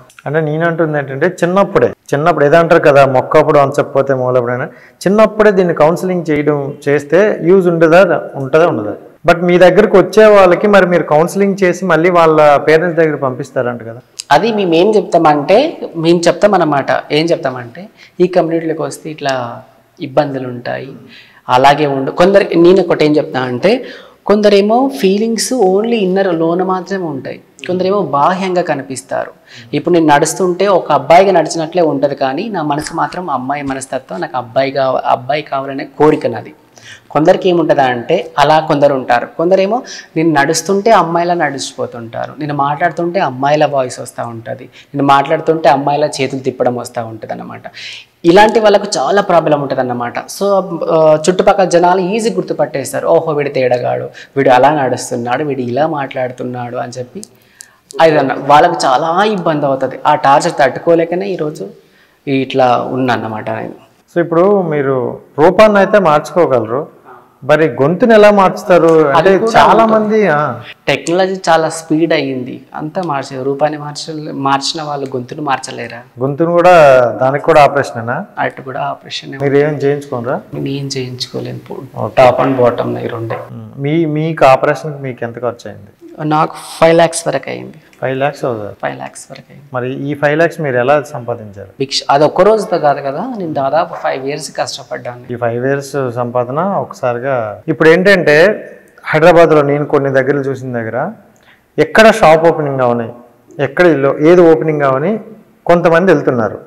అంటే నేను అంటుంది ఏంటంటే చిన్నప్పుడే చిన్నప్పుడు ఏదంటారు కదా మొక్కప్పుడు వంచకపోతే మూలప్పుడైనా చిన్నప్పుడే దీన్ని కౌన్సిలింగ్ చేయడం చేస్తే యూజ్ ఉండదా ఉంటుందా ఉండదా బట్ మీ దగ్గరకు వచ్చే వాళ్ళకి మరి మీరు కౌన్సిలింగ్ చేసి మళ్ళీ వాళ్ళ పేరెంట్స్ దగ్గర పంపిస్తారంట కదా అది మేము ఏం చెప్తామంటే మేము చెప్తాం అన్నమాట ఏం చెప్తామంటే ఈ కమ్యూనిటీలోకి వస్తే ఇట్లా ఇబ్బందులు ఉంటాయి అలాగే ఉండు కొందరు నేను ఒకటి ఏం చెప్తా అంటే కొందరేమో ఫీలింగ్స్ ఓన్లీ ఇన్నర్ లోన మాత్రమే ఉంటాయి కొందరేమో బాహ్యంగా కనిపిస్తారు ఇప్పుడు నేను నడుస్తుంటే ఒక అబ్బాయిగా నడిచినట్లే ఉంటుంది కానీ నా మనసు మాత్రం అమ్మాయి మనస్తత్వం నాకు అబ్బాయి కావ అబ్బాయి కావాలనే కోరిక నాది కొందరికి ఏముంటుందా అంటే అలా కొందరు ఉంటారు కొందరేమో నేను నడుస్తుంటే అమ్మాయిలా నడిచిపోతుంటారు నేను మాట్లాడుతుంటే అమ్మాయిల వాయిస్ వస్తూ ఉంటుంది నేను మాట్లాడుతుంటే అమ్మాయిల చేతులు తిప్పడం వస్తూ ఉంటుంది అన్నమాట ఇలాంటి వాళ్ళకు చాలా ప్రాబ్లం ఉంటుంది అన్నమాట సో ఆ, చుట్టుపక్కల జనాలు ఈజీ గుర్తుపట్టేస్తారు ఓహో వీడు తేడగాడు వీడు అలా నడుస్తున్నాడు వీడు ఇలా మాట్లాడుతున్నాడు అని చెప్పి అదన్న వాళ్ళకి చాలా ఇబ్బంది అవుతుంది ఆ టార్చర్ తట్టుకోలేకనే ఈరోజు ఇట్లా ఉన్నా అన్నమాట నేను సో ఇప్పుడు మీరు రూపాన్ని అయితే మార్చుకోగలరు మరి గొంతుని ఎలా మార్చుతారు అంటే చాలా మంది ఆ, టెక్నాలజీ చాలా స్పీడ్ అయ్యింది అంతా మార్చారు రూపాన్ని మార్చ మార్చిన వాళ్ళు గొంతును మార్చలేరా గొంతుని కూడా దానికి కూడా ఆపరేషనేనా అటు కూడా ఆపరేషన్ మీరు ఏం చేయించుకోనరా నేను చేయించుకోలేను టాప్ అండ్ బాటమ్ ఈ రెండే మీ మీకు ఆపరేషన్కి మీకు ఎంత ఖర్చు అయింది నాకు ఫైవ్ ల్యాక్స్ వరకు అయింది ఫైవ్ ల్యాక్స్ అవుతుంది ఫైవ్ ల్యాక్స్ వరకు అయింది మరి ఈ ఫైవ్ ల్యాక్స్ మీరు ఎలా సంపాదించారు భిక్ష అది ఒక్క రోజుతో కాదు కదా నేను దాదాపు ఫైవ్ ఇయర్స్ కష్టపడ్డాను ఈ ఫైవ్ ఇయర్స్ సంపాదన ఒకసారిగా ఇప్పుడు ఏంటంటే హైదరాబాద్లో నేను కొన్ని దగ్గరలు చూసిన దగ్గర ఎక్కడ షాప్ ఓపెనింగ్ అవని ఎక్కడ ఇల్లు ఏది ఓపెనింగ్ అవని కొంతమంది వెళ్తున్నారు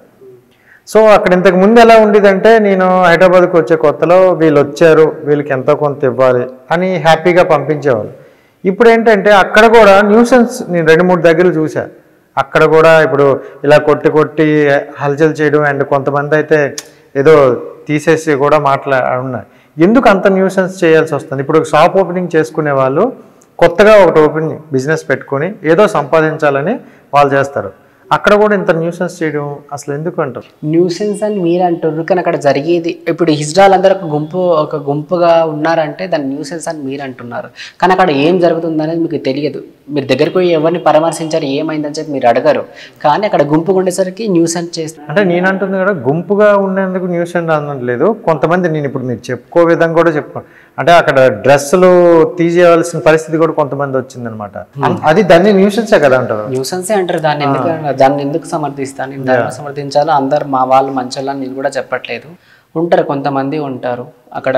సో అక్కడ ఇంతకు ముందు ఎలా ఉండేదంటే నేను హైదరాబాద్కి వచ్చే కొత్తలో వీళ్ళు వచ్చారు వీళ్ళకి ఎంతో కొంత ఇవ్వాలి అని హ్యాపీగా పంపించేవాళ్ళు ఇప్పుడు ఏంటంటే అక్కడ కూడా న్యూసెన్స్ నేను రెండు మూడు దగ్గరలు చూసా అక్కడ కూడా ఇప్పుడు ఇలా కొట్టి కొట్టి హల్చల్ చేయడం అండ్ కొంతమంది అయితే ఏదో తీసేసి కూడా మాట్లా ఉన్నాయి ఎందుకు అంత న్యూసెన్స్ చేయాల్సి వస్తుంది ఇప్పుడు షాప్ ఓపెనింగ్ చేసుకునే వాళ్ళు కొత్తగా ఒకటి ఓపెన్ బిజినెస్ పెట్టుకొని ఏదో సంపాదించాలని వాళ్ళు చేస్తారు అక్కడ కూడా ఇంత న్యూసెన్స్ చేయడం అసలు ఎందుకు అంటారు న్యూసెన్స్ అని మీరు అంటున్నారు కానీ అక్కడ జరిగేది ఇప్పుడు హిజ్రాలు అందరూ ఒక గుంపు ఒక గుంపుగా ఉన్నారంటే దాన్ని న్యూసెన్స్ అని మీరు అంటున్నారు కానీ అక్కడ ఏం జరుగుతుంది అనేది మీకు తెలియదు మీరు దగ్గరికి పోయి ఎవరిని పరామర్శించారు ఏమైందని చెప్పి మీరు అడగరు కానీ అక్కడ గుంపుగా ఉండేసరికి న్యూసెన్స్ చేస్తారు అంటే నేను అంటుంది కూడా గుంపుగా ఉండేందుకు న్యూస్ అనట్లేదు కొంతమంది నేను ఇప్పుడు మీరు చెప్పుకో విధంగా కూడా చెప్పుకో అంటే అక్కడ డ్రెస్సులు తీసేయవలసిన పరిస్థితి కూడా కొంతమంది వచ్చిందనమాట అది దాన్ని న్యూసెన్సే కదా అంటారు న్యూసెన్సే అంటారు దాన్ని ఎందుకు దాన్ని ఎందుకు సమర్థిస్తాను నేను దాన్ని సమర్థించాలో అందరు మా వాళ్ళు మంచోళ్ళని నేను కూడా చెప్పట్లేదు ఉంటారు కొంతమంది ఉంటారు అక్కడ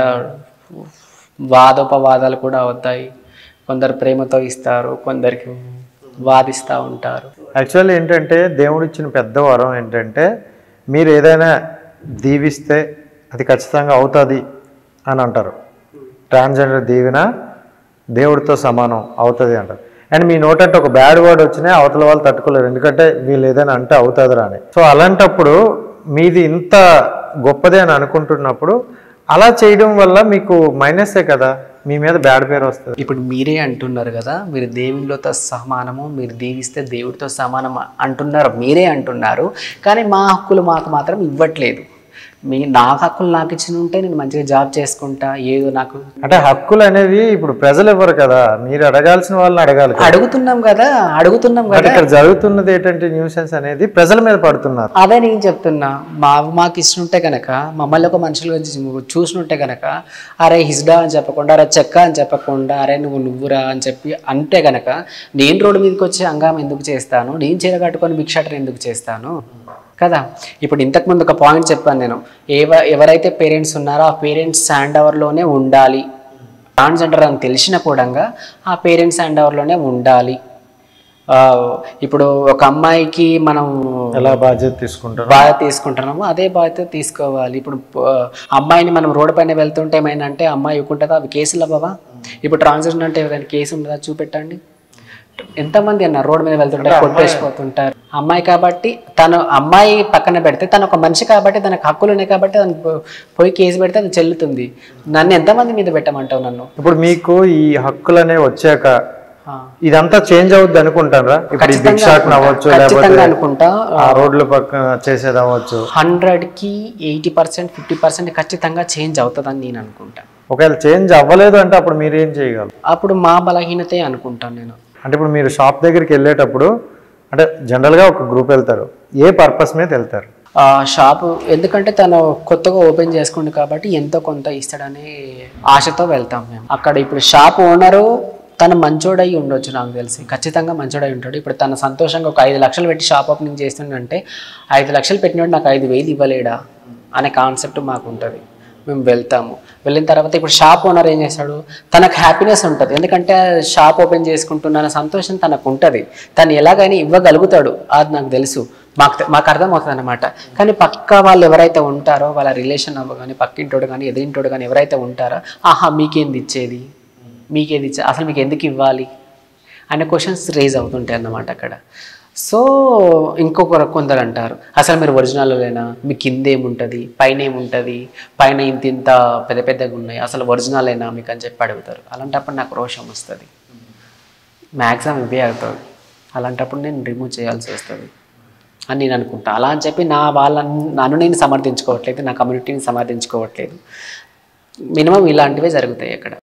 వాదోపవాదాలు కూడా అవుతాయి కొందరు ప్రేమతో ఇస్తారు కొందరికి వాదిస్తూ ఉంటారు యాక్చువల్లీ ఏంటంటే దేవుడు ఇచ్చిన పెద్ద వరం ఏంటంటే మీరు ఏదైనా దీవిస్తే అది ఖచ్చితంగా అవుతుంది అని అంటారు ట్రాన్స్జెండర్ దీవెన దేవుడితో సమానం అవుతుంది అంటారు అండ్ మీ నోటంటే ఒక బ్యాడ్ వర్డ్ వచ్చినా అవతల వాళ్ళు తట్టుకోలేరు ఎందుకంటే వీళ్ళు ఏదైనా అంటే అవుతుందిరా అని సో అలాంటప్పుడు మీది ఇంత గొప్పదే అని అనుకుంటున్నప్పుడు అలా చేయడం వల్ల మీకు మైనసే కదా మీ మీద బ్యాడ్ పేరు వస్తుంది ఇప్పుడు మీరే అంటున్నారు కదా మీరు దేవునితో సమానము మీరు దీవిస్తే దేవుడితో సమానం అంటున్నారు మీరే అంటున్నారు కానీ మా హక్కులు మాకు మాత్రం ఇవ్వట్లేదు మీ నా హక్కులు నాకు ఇచ్చిన ఉంటే నేను మంచిగా జాబ్ చేసుకుంటా ఏదో నాకు అంటే హక్కులు అనేవి ఇప్పుడు ప్రజలు ఇవ్వరు కదా మీరు అడగాల్సిన వాళ్ళని అడగాలి కదా. అడుగుతున్నాం కదా అడుగుతున్నాం బట్ కదా ఇక్కడ జరుగుతున్నది ఏంటంటే న్యూసెన్స్ అనేది ప్రజల మీద పడుతున్నారు అదే నేను చెప్తున్నా మా మాకు ఇష్టం కనుక మమ్మల్ని ఒక మనుషులుగా చూ- చూసినుంటే కనుక అరే హిజ్డా అని చెప్పకుండా అరే చెక్క అని చెప్పకుండా అరే నువ్వు నువ్వురా అని చెప్పి అంటే కనుక నేను రోడ్డు మీదకి వచ్చి అంగాం ఎందుకు చేస్తాను నేను చీర కట్టుకొని భిక్షాటన ఎందుకు చేస్తాను కదా ఇప్పుడు ఇంతకుముందు ఒక పాయింట్ చెప్పాను నేను ఏవ ఎవరైతే పేరెంట్స్ ఉన్నారో ఆ పేరెంట్స్ హ్యాండ్ ఓవర్లోనే ఉండాలి ట్రాన్స్జెండర్ అని తెలిసిన కూడా ఆ పేరెంట్స్ హ్యాండ్ ఓవర్లోనే ఉండాలి ఆ, ఇప్పుడు ఒక అమ్మాయికి మనం ఎలా బాధ్యత తీసుకుంటారు బాధ్యత తీసుకుంటున్నామో అదే బాధ్యత తీసుకోవాలి ఇప్పుడు ఆ, అమ్మాయిని మనం రోడ్డు పైన వెళ్తుంటే ఏమైందంటే అమ్మాయి ఇవ్వకుంటుందా అవి కేసులు అవ్వవా ఇప్పుడు ట్రాన్స్జెండర్ అంటే ఏదైనా కేసు ఉంటుందా చూపెట్టండి ఎంతమంది అన్నారు రోడ్డు మీద వెళ్తుంటే కొట్టేసిపోతుంటారు అమ్మాయి కాబట్టి తను అమ్మాయి పక్కన పెడితే తను ఒక మనిషి కాబట్టి తనకు హక్కులు ఉన్నాయి కాబట్టి తను పో- పోయి కేసు పెడితే అది చెల్లుతుంది నన్ను ఎంతమంది మీద పెట్టమంటావు నన్ను ఇప్పుడు మీకు ఈ హక్కులు అనేవి వచ్చాక ఆ, ఇదంతా చేంజ్ అవుద్ది అనుకుంటారా ఇప్పుడు ఈ భిక్షాటన అవ్వచ్చు లేకపోతే ఖచ్చితంగా అనుకుంటా ఆ రోడ్ల పక్కన చేసేది అవ్వచ్చు హండ్రెడ్కి ఎయిటీ పర్సెంట్ ఫిఫ్టీ పర్సెంట్ ఖచ్చితంగా చేంజ్ అవుతుందని నేను అనుకుంటా ఒకవేళ చేంజ్ అవ్వలేదు అంటే అప్పుడు మీరు ఏం చేయగలరు అప్పుడు మా బలహీనతే అనుకుంటాను నేను అంటే ఇప్పుడు మీరు షాప్ దగ్గరికి వెళ్ళేటప్పుడు అంటే జనరల్గా ఒక గ్రూప్ వెళ్తారు ఏ పర్పస్ మీద వెళ్తారు ఆ షాపు ఎందుకంటే తను కొత్తగా ఓపెన్ చేసుకుంది కాబట్టి ఎంతో కొంత ఇస్తాడనే ఆశతో వెళ్తాం మేము అక్కడ ఇప్పుడు షాప్ ఓనరు తను మంచోడై ఉండొచ్చు నాకు తెలిసి ఖచ్చితంగా మంచోడై ఉంటాడు ఇప్పుడు తన సంతోషంగా ఒక ఐదు లక్షలు పెట్టి షాప్ ఓపెనింగ్ చేస్తుండంటే ఐదు లక్షలు పెట్టినోడు నాకు ఐదు వేలు ఇవ్వలేడా అనే కాన్సెప్ట్ మాకు ఉంటుంది మేము వెళ్తాము వెళ్ళిన తర్వాత ఇప్పుడు షాప్ ఓనర్ ఏం చేస్తాడు తనకు హ్యాపీనెస్ ఉంటుంది ఎందుకంటే షాప్ ఓపెన్ చేసుకుంటున్న సంతోషం తనకు ఉంటుంది తను ఎలాగైనా ఇవ్వగలుగుతాడు అది నాకు తెలుసు మాకు తె- మాకు అర్థమవుతుంది అనమాట కానీ పక్క వాళ్ళు ఎవరైతే ఉంటారో వాళ్ళ రిలేషన్ అవ్వ కానీ పక్కింటోడు కానీ ఎదిరింటోడు కానీ ఎవరైతే ఉంటారో ఆహా మీకేంది ఇచ్చేది మీకేది ఇచ్చే అసలు మీకు ఎందుకు ఇవ్వాలి అనే క్వశ్చన్స్ రేజ్ అవుతుంటాయి అన్నమాట అక్కడ సో ఇంకొకరు కొందరు అంటారు అసలు మీరు ఒరిజినల్లేనా మీ కింద ఏముంటుంది పైన ఏముంటుంది పైన ఇంత ఇంత పెద్ద పెద్దగా ఉన్నాయి అసలు ఒరిజినలేనా మీకు అని చెప్పి అడుగుతారు అలాంటప్పుడు నాకు రోషం వస్తుంది మ్యాక్సిమం ఇవే అవుతుంది అలాంటప్పుడు నేను రిమూవ్ చేయాల్సి వస్తుంది అని నేను అనుకుంటా అలా అని చెప్పి నా వాళ్ళని నన్ను నేను సమర్థించుకోవట్లేదు నా కమ్యూనిటీని సమర్థించుకోవట్లేదు మినిమం ఇలాంటివే జరుగుతాయి అక్కడ